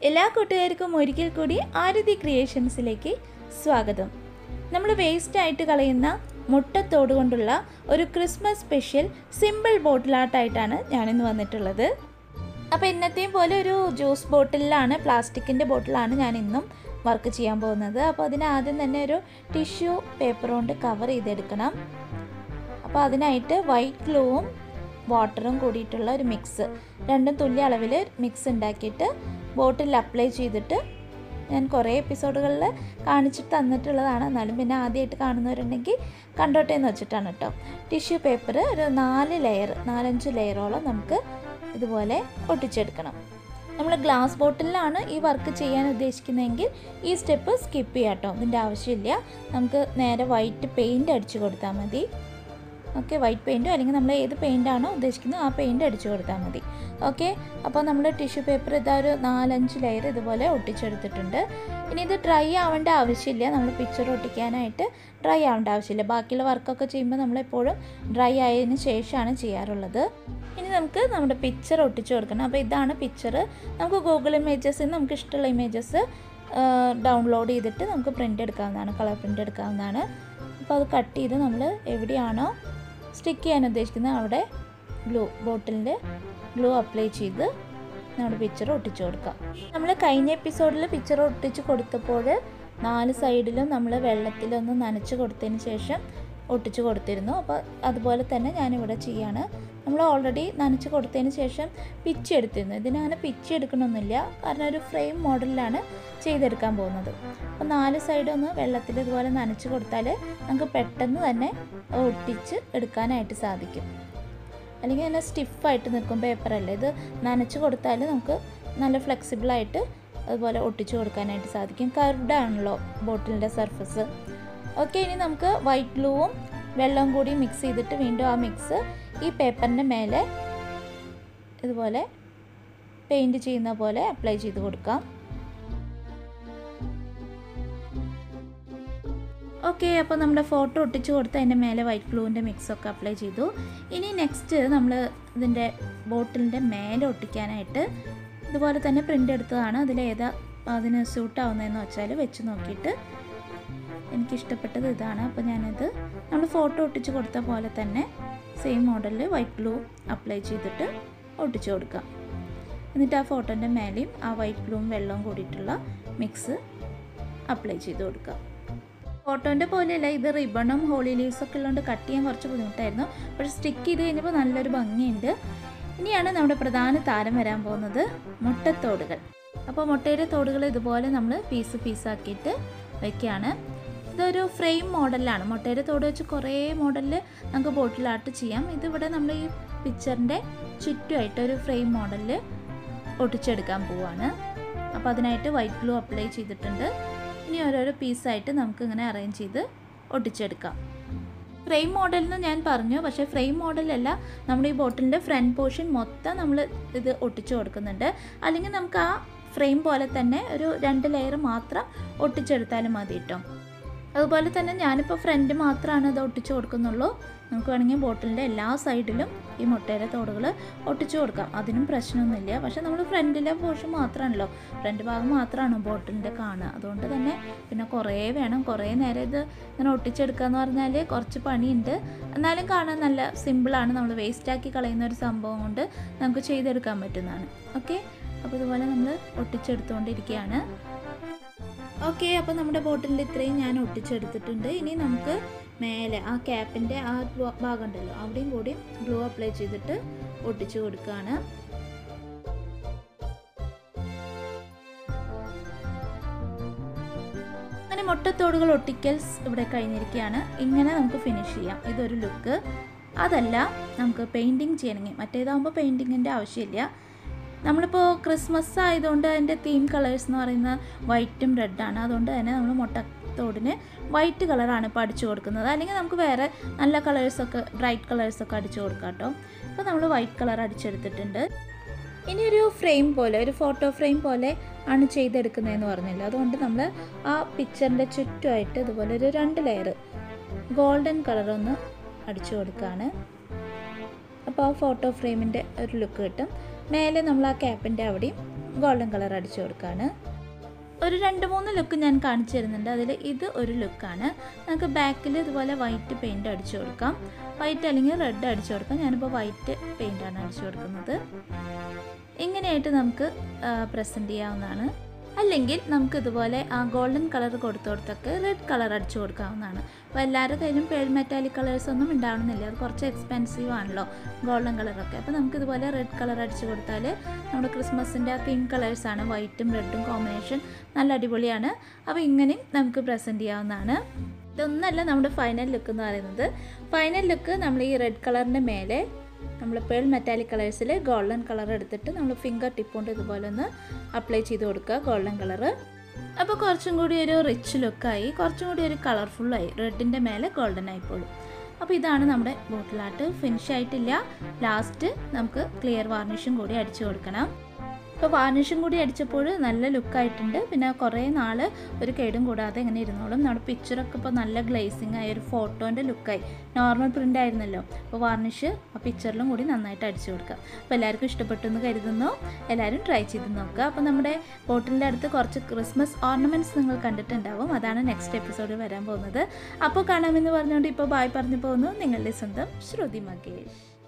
എല്ലാ കൂട്ടുകാർക്കും ഒരിക്കൽ കൂടി ആരതി ക്രിയേഷൻസിലേക്ക് സ്വാഗതം നമ്മൾ വേസ്റ്റ് ആയിട്ട് കളയുന്ന മുട്ടത്തോട് കൊണ്ടുള്ള ഒരു ക്രിസ്മസ് സ്പെഷ്യൽ സിമ്പിൾ ബോട്ടിൽ ആർട്ടായിട്ടാണ് ഞാനിന്ന് വന്നിട്ടുള്ളത് അപ്പോൾ ഇന്നത്തെയും പോലെ ഒരു ജ്യൂസ് ബോട്ടിലാണ് പ്ലാസ്റ്റിക്കിൻ്റെ ബോട്ടിലാണ് ഞാൻ ഇന്നും വർക്ക് ചെയ്യാൻ പോകുന്നത് അപ്പോൾ അതിന് ആദ്യം തന്നെ ഒരു ടിഷ്യൂ പേപ്പർ കൊണ്ട് കവർ ചെയ്തെടുക്കണം അപ്പോൾ അതിനായിട്ട് വൈറ്റ് ഗ്ലൂവും വാട്ടറും കൂടിയിട്ടുള്ള ഒരു മിക്സ് രണ്ടും തുല്യ അളവിൽ മിക്സ് ഉണ്ടാക്കിയിട്ട് ബോട്ടിൽ അപ്ലൈ ചെയ്തിട്ട് ഞാൻ കുറേ എപ്പിസോഡുകളിൽ കാണിച്ചിട്ട് തന്നിട്ടുള്ളതാണ് എന്നാലും പിന്നെ ആദ്യമായിട്ട് കാണുന്നവരുണ്ടെങ്കിൽ കണ്ടോട്ടെ എന്ന് വെച്ചിട്ടാണ് കേട്ടോ ടിഷ്യൂ പേപ്പർ ഒരു നാല് ലെയർ നാലഞ്ച് ലെയറോളം നമുക്ക് ഇതുപോലെ ഒട്ടിച്ചെടുക്കണം നമ്മൾ ഗ്ലാസ് ബോട്ടിലാണ് ഈ വർക്ക് ചെയ്യാൻ ഉദ്ദേശിക്കുന്നതെങ്കിൽ ഈ സ്റ്റെപ്പ് സ്കിപ്പ് ചെയ്യാം കേട്ടോ ഇതിൻ്റെ ആവശ്യമില്ല നമുക്ക് നേരെ വൈറ്റ് പെയിൻറ് അടിച്ചു കൊടുത്താൽ മതി ഓക്കെ വൈറ്റ് പെയിൻറ്റോ അല്ലെങ്കിൽ നമ്മൾ ഏത് പെയിൻ്റാണോ ഉദ്ദേശിക്കുന്നത് ആ പെയിൻറ്റ് അടിച്ചു കൊടുത്താൽ മതി ഓക്കെ അപ്പോൾ നമ്മൾ ടിഷ്യൂ പേപ്പർ ഇതാ ഒരു നാലഞ്ച് ലെയർ ഇതുപോലെ ഒട്ടിച്ചെടുത്തിട്ടുണ്ട് ഇനി ഇത് ഡ്രൈ ആവേണ്ട ആവശ്യമില്ല നമ്മൾ പിക്ചർ ഒട്ടിക്കാനായിട്ട് ഡ്രൈ ആവേണ്ട ആവശ്യമില്ല ബാക്കിയുള്ള വർക്കൊക്കെ ചെയ്യുമ്പോൾ നമ്മളെപ്പോഴും ഡ്രൈ ആയതിനു ശേഷമാണ് ചെയ്യാറുള്ളത് ഇനി നമുക്ക് നമ്മുടെ പിക്ചർ ഒട്ടിച്ചു കൊടുക്കണം അപ്പോൾ ഇതാണ് പിക്ചർ നമുക്ക് ഗൂഗിൾ ഇമേജസിൽ നിന്ന് നമുക്ക് ഇഷ്ടമുള്ള ഇമേജസ് ഡൗൺലോഡ് ചെയ്തിട്ട് നമുക്ക് പ്രിൻ്റ് എടുക്കാവുന്നതാണ് കളർ പ്രിൻ്റ് എടുക്കാവുന്നതാണ് അപ്പോൾ അത് കട്ട് ചെയ്ത് നമ്മൾ എവിടെയാണോ സ്റ്റിക്ക് ചെയ്യാൻ ഉദ്ദേശിക്കുന്നത് അവിടെ ഗ്ലൂ ബോട്ടിലിൻ്റെ ഗ്ലൂ അപ്ലൈ ചെയ്ത് നമ്മുടെ പിക്ചർ ഒട്ടിച്ചു കൊടുക്കാം നമ്മൾ കഴിഞ്ഞ എപ്പിസോഡിൽ പിക്ചർ ഒട്ടിച്ച് കൊടുത്തപ്പോൾ നാല് സൈഡിലും നമ്മൾ വെള്ളത്തിലൊന്ന് നനച്ച് കൊടുത്തതിന് ശേഷം ഒട്ടിച്ച് കൊടുത്തിരുന്നു അപ്പോൾ അതുപോലെ തന്നെ ഞാനിവിടെ ചെയ്യാണ് നമ്മൾ ഓൾറെഡി നനച്ച് കൊടുത്തതിന് ശേഷം പിച്ചി എടുത്തിരുന്നു ഇതിനങ്ങനെ പിച്ചി എടുക്കണമെന്നില്ല കാരണം ഒരു ഫ്രെയിം മോഡലിലാണ് ചെയ്തെടുക്കാൻ പോകുന്നത് അപ്പോൾ നാല് സൈഡും ഒന്ന് വെള്ളത്തിൽ ഇതുപോലെ നനച്ച് കൊടുത്താൽ നമുക്ക് പെട്ടെന്ന് തന്നെ ഒട്ടിച്ച് എടുക്കാനായിട്ട് സാധിക്കും അല്ലെങ്കിൽ നല്ല സ്റ്റിഫായിട്ട് നിൽക്കും പേപ്പറല്ലേ ഇത് നനച്ച് കൊടുത്താൽ നമുക്ക് നല്ല ഫ്ലെക്സിബിളായിട്ട് അതുപോലെ ഒട്ടിച്ച് കൊടുക്കാനായിട്ട് സാധിക്കും കർവ്ഡ് ആണല്ലോ ബോട്ടിലിൻ്റെ സർഫസ് ഓക്കെ ഇനി നമുക്ക് വൈറ്റ് ഗ്ലൂവും വെള്ളവും കൂടി മിക്സ് ചെയ്തിട്ട് വീണ്ടും ആ മിക്സ് ഈ പേപ്പറിൻ്റെ മേലെ ഇതുപോലെ പെയിൻറ് ചെയ്യുന്ന പോലെ അപ്ലൈ ചെയ്ത് കൊടുക്കാം ഓക്കെ അപ്പോൾ നമ്മുടെ ഫോട്ടോ ഒട്ടിച്ച് കൊടുത്ത് അതിൻ്റെ മേലെ വൈറ്റ് ഗ്ലൂവിൻ്റെ മിക്സൊക്കെ അപ്ലൈ ചെയ്തു ഇനി നെക്സ്റ്റ് നമ്മൾ ഇതിൻ്റെ ബോട്ടിലിൻ്റെ മേലെ ഒട്ടിക്കാനായിട്ട് ഇതുപോലെ തന്നെ പ്രിൻ്റ് എടുത്തതാണ് അതിലേതാ അതിന് സ്യൂട്ടാവുന്നതെന്ന് വെച്ചാൽ വെച്ച് നോക്കിയിട്ട് എനിക്കിഷ്ടപ്പെട്ടത് ഇതാണ് അപ്പോൾ ഞാനിത് നമ്മൾ ഫോട്ടോ ഒട്ടിച്ച് കൊടുത്ത പോലെ തന്നെ സെയിം മോഡലിൽ വൈറ്റ് ഗ്ലൂ അപ്ലൈ ചെയ്തിട്ട് ഒട്ടിച്ച് കൊടുക്കാം എന്നിട്ട് ആ ഫോട്ടോൻ്റെ മേലെയും ആ വൈറ്റ് ഗ്ലൂവും വെള്ളവും കൂടിയിട്ടുള്ള മിക്സ് അപ്ലൈ ചെയ്ത് കൊടുക്കാം ഫോട്ടോൻ്റെ പോലെയല്ല ഇത് റിബണും ഹോളി ലീവ്സ് ഒക്കെ ഉള്ളതുകൊണ്ട് കട്ട് ചെയ്യാൻ കുറച്ച് ബുദ്ധിമുട്ടായിരുന്നു പക്ഷേ സ്റ്റിക്ക് ചെയ്ത് കഴിഞ്ഞപ്പോൾ നല്ലൊരു ഭംഗിയുണ്ട് ഇനിയാണ് നമ്മുടെ പ്രധാന താരം വരാൻ പോകുന്നത് മുട്ടത്തോടുകൾ അപ്പോൾ മുട്ടയുടെ തോടുകൾ ഇതുപോലെ നമ്മൾ പീസ് പീസാക്കിയിട്ട് വയ്ക്കുകയാണ് ഇതൊരു ഫ്രെയിം മോഡലാണ് മുട്ടയുടെ തോട് വെച്ച് കുറേ മോഡലിൽ നമുക്ക് ബോട്ടിൽ ആർട്ട് ചെയ്യാം ഇതിവിടെ നമ്മൾ ഈ പിക്ചറിൻ്റെ ചുറ്റുമായിട്ട് ഒരു ഫ്രെയിം മോഡലിൽ ഒട്ടിച്ചെടുക്കാൻ പോവാണ് അപ്പോൾ അതിനായിട്ട് വൈറ്റ് ഗ്ലൂ അപ്ലൈ ചെയ്തിട്ടുണ്ട് ഇനി ഓരോരോ പീസായിട്ട് നമുക്ക് ഇങ്ങനെ അറേഞ്ച് ചെയ്ത് ഒട്ടിച്ചെടുക്കാം ഫ്രെയിം മോഡലിന് ഞാൻ പറഞ്ഞു പക്ഷേ ഫ്രെയിം മോഡലല്ല നമ്മുടെ ഈ ബോട്ടിലിൻ്റെ ഫ്രണ്ട് പോർഷൻ മൊത്തം നമ്മൾ ഇത് ഒട്ടിച്ചു കൊടുക്കുന്നുണ്ട് അല്ലെങ്കിൽ നമുക്ക് ആ ഫ്രെയിം പോലെ തന്നെ ഒരു രണ്ട് ലെയർ മാത്രം ഒട്ടിച്ചെടുത്താലും മതി കേട്ടോ അതുപോലെ തന്നെ ഞാനിപ്പോൾ ഫ്രണ്ട് മാത്രമാണ് ഇത് ഒട്ടിച്ചു കൊടുക്കുന്നുള്ളൂ നമുക്ക് വേണമെങ്കിൽ ബോട്ടിലിൻ്റെ എല്ലാ സൈഡിലും ഈ മുട്ടയുടെ തോടുകൾ ഒട്ടിച്ചു കൊടുക്കാം അതിനും പ്രശ്നമൊന്നുമില്ല പക്ഷേ നമ്മൾ ഫ്രണ്ടിലെ പോർഷൻ മാത്രമാണല്ലോ ഫ്രണ്ട് ഭാഗം മാത്രമാണ് ബോട്ടിലിൻ്റെ കാണുക അതുകൊണ്ട് തന്നെ പിന്നെ കുറേ വേണം കുറേ നേരം ഇത് ഇങ്ങനെ ഒട്ടിച്ചെടുക്കുക എന്ന് പറഞ്ഞാൽ കുറച്ച് പണിയുണ്ട് എന്നാലും കാണാൻ നല്ല സിമ്പിളാണ് നമ്മൾ വേസ്റ്റാക്കി കളയുന്ന ഒരു സംഭവം കൊണ്ട് നമുക്ക് ചെയ്തെടുക്കാൻ പറ്റുന്നതാണ് ഓക്കെ അപ്പോൾ ഇതുപോലെ നമ്മൾ ഒട്ടിച്ചെടുത്തുകൊണ്ടിരിക്കുകയാണ് ഓക്കെ അപ്പോൾ നമ്മുടെ ബോട്ടിലിൽ ഇത്രയും ഞാൻ ഒട്ടിച്ചെടുത്തിട്ടുണ്ട് ഇനി നമുക്ക് മേലെ ആ ക്യാപ്പിൻ്റെ ആ ഭാഗം ഉണ്ടല്ലോ അവിടെയും കൂടി ഗ്ലൂ അപ്ലൈ ചെയ്തിട്ട് ഒട്ടിച്ചു കൊടുക്കുകയാണ് അങ്ങനെ മുട്ടത്തോടുകൾ ഒട്ടിക്കൽസ് ഇവിടെ കഴിഞ്ഞിരിക്കുകയാണ് ഇങ്ങനെ നമുക്ക് ഫിനിഷ് ചെയ്യാം ഇതൊരു ലുക്ക് അതല്ല നമുക്ക് പെയിൻറ്റിങ് ചെയ്യണമെങ്കിൽ മറ്റേതാകുമ്പോൾ പെയിൻറ്റിങ്ങിൻ്റെ ആവശ്യമില്ല നമ്മളിപ്പോൾ ക്രിസ്മസ് ആയതുകൊണ്ട് അതിൻ്റെ തീം കളേഴ്സ് എന്ന് പറയുന്ന വൈറ്റും റെഡാണ് അതുകൊണ്ട് തന്നെ നമ്മൾ മുട്ടത്തോടിന് വൈറ്റ് കളറാണ് ഇപ്പോൾ അടിച്ചു കൊടുക്കുന്നത് അല്ലെങ്കിൽ നമുക്ക് വേറെ നല്ല കളേഴ്സൊക്കെ ബ്രൈറ്റ് കളേഴ്സൊക്കെ അടിച്ചു കൊടുക്കാം കേട്ടോ അപ്പോൾ നമ്മൾ വൈറ്റ് കളർ അടിച്ചെടുത്തിട്ടുണ്ട് ഇനി ഒരു ഫ്രെയിം പോലെ ഒരു ഫോട്ടോ ഫ്രെയിം പോലെ ആണ് ചെയ്തെടുക്കുന്നതെന്ന് പറഞ്ഞില്ല അതുകൊണ്ട് നമ്മൾ ആ പിക്ചറിൻ്റെ ചുറ്റുമായിട്ട് ഇതുപോലെ ഒരു രണ്ട് ലെയർ ഗോൾഡൻ കളറൊന്ന് അടിച്ചു കൊടുക്കുകയാണ് അപ്പോൾ ആ ഫോട്ടോ ഫ്രെയിമിൻ്റെ ഒരു ലുക്ക് കിട്ടും മേലെ നമ്മൾ ആ ക്യാപ്പിൻ്റെ അവിടെയും ഗോൾഡൻ കളർ അടിച്ചു കൊടുക്കുകയാണ് ഒരു രണ്ട് മൂന്ന് ലുക്ക് ഞാൻ കാണിച്ചു തരുന്നുണ്ട് അതിൽ ഇത് ഒരു ലുക്കാണ് നമുക്ക് ബാക്കിൽ ഇതുപോലെ വൈറ്റ് പെയിൻറ് അടിച്ചു കൊടുക്കാം വൈറ്റ് അല്ലെങ്കിൽ റെഡ് അടിച്ചു കൊടുക്കാം ഞാനിപ്പോൾ വൈറ്റ് പെയിൻ്റാണ് അടിച്ചു കൊടുക്കുന്നത് ഇങ്ങനെയായിട്ട് നമുക്ക് പ്രസൻറ്റ് ചെയ്യാവുന്നതാണ് അല്ലെങ്കിൽ നമുക്ക് ഇതുപോലെ ആ ഗോൾഡൻ കളർ കൊടുത്തു കൊടുത്തൊക്കെ റെഡ് കളർ അടിച്ചു കൊടുക്കാവുന്നതാണ് അപ്പോൾ എല്ലാവരുടെ കയ്യിലും പേൾ മെറ്റാലിക് കളേഴ്സ് ഒന്നും ഉണ്ടാവണമെന്നില്ല അത് കുറച്ച് എക്സ്പെൻസീവ് ആണല്ലോ ഗോൾഡൻ കളറൊക്കെ അപ്പോൾ നമുക്ക് ഇതുപോലെ റെഡ് കളർ അടിച്ചു കൊടുത്താൽ നമ്മുടെ ക്രിസ്മസിൻ്റെ ആ പിങ്ക് കളേഴ്സാണ് വൈറ്റും റെഡും കോമ്പിനേഷൻ നല്ല അടിപൊളിയാണ് അപ്പോൾ ഇങ്ങനെയും നമുക്ക് പ്രസൻറ്റ് ചെയ്യാവുന്നതാണ് ഇതൊന്നല്ല നമ്മുടെ ഫൈനൽ ലുക്ക് എന്ന് പറയുന്നത് ഫൈനൽ ലുക്ക് നമ്മൾ ഈ റെഡ് കളറിൻ്റെ മേലെ നമ്മൾ പേൾ മെറ്റാലിക് കളേഴ്സിൽ ഗോൾഡൻ കളർ എടുത്തിട്ട് നമ്മൾ ഫിംഗർ ടിപ്പ് കൊണ്ട് ഇതുപോലെ ഒന്ന് അപ്ലൈ ചെയ്ത് കൊടുക്കുക ഗോൾഡൻ കളറ് അപ്പോൾ കുറച്ചും കൂടി ഒരു റിച്ച് ലുക്കായി കുറച്ചും കൂടി ഒരു കളർഫുള്ളായി റെഡിൻ്റെ മേലെ ഗോൾഡൻ ആയിപ്പോഴും അപ്പോൾ ഇതാണ് നമ്മുടെ ബോട്ടിലാട്ട് ഫിനിഷ് ആയിട്ടില്ല ലാസ്റ്റ് നമുക്ക് ക്ലിയർ വാർണിഷും കൂടി അടിച്ചു കൊടുക്കണം ഇപ്പോൾ വാർണിഷും കൂടി അടിച്ചപ്പോൾ നല്ല ലുക്കായിട്ടുണ്ട് പിന്നെ കുറേ നാൾ ഒരു കേടും കൂടാതെ ഇങ്ങനെ ഇരുന്നോളും നമ്മുടെ പിക്ചറൊക്കെ ഇപ്പോൾ നല്ല ഗ്ലേസിങ് ആയ ഒരു ഫോട്ടോൻ്റെ ലുക്കായി നോർമൽ പ്രിൻ്റ് ആയിരുന്നല്ലോ അപ്പോൾ വാർണിഷ് ആ പിക്ചറിലും കൂടി നന്നായിട്ട് അടിച്ചു കൊടുക്കുക അപ്പോൾ എല്ലാവർക്കും ഇഷ്ടപ്പെട്ടു എന്ന് കരുതുന്നു എല്ലാവരും ട്രൈ ചെയ്ത് നോക്കുക അപ്പോൾ നമ്മുടെ ബോട്ടിലിൻ്റെ അടുത്ത് കുറച്ച് ക്രിസ്മസ് ഓർണമെൻറ്റ്സ് നിങ്ങൾ കണ്ടിട്ടുണ്ടാവും അതാണ് നെക്സ്റ്റ് എപ്പിസോഡിൽ വരാൻ പോകുന്നത് അപ്പോൾ കാണാമെന്ന് പറഞ്ഞുകൊണ്ട് ഇപ്പോൾ ബായ് പറഞ്ഞു പോകുന്നു നിങ്ങളുടെ സ്വന്തം ശ്രുതി മകേഷ്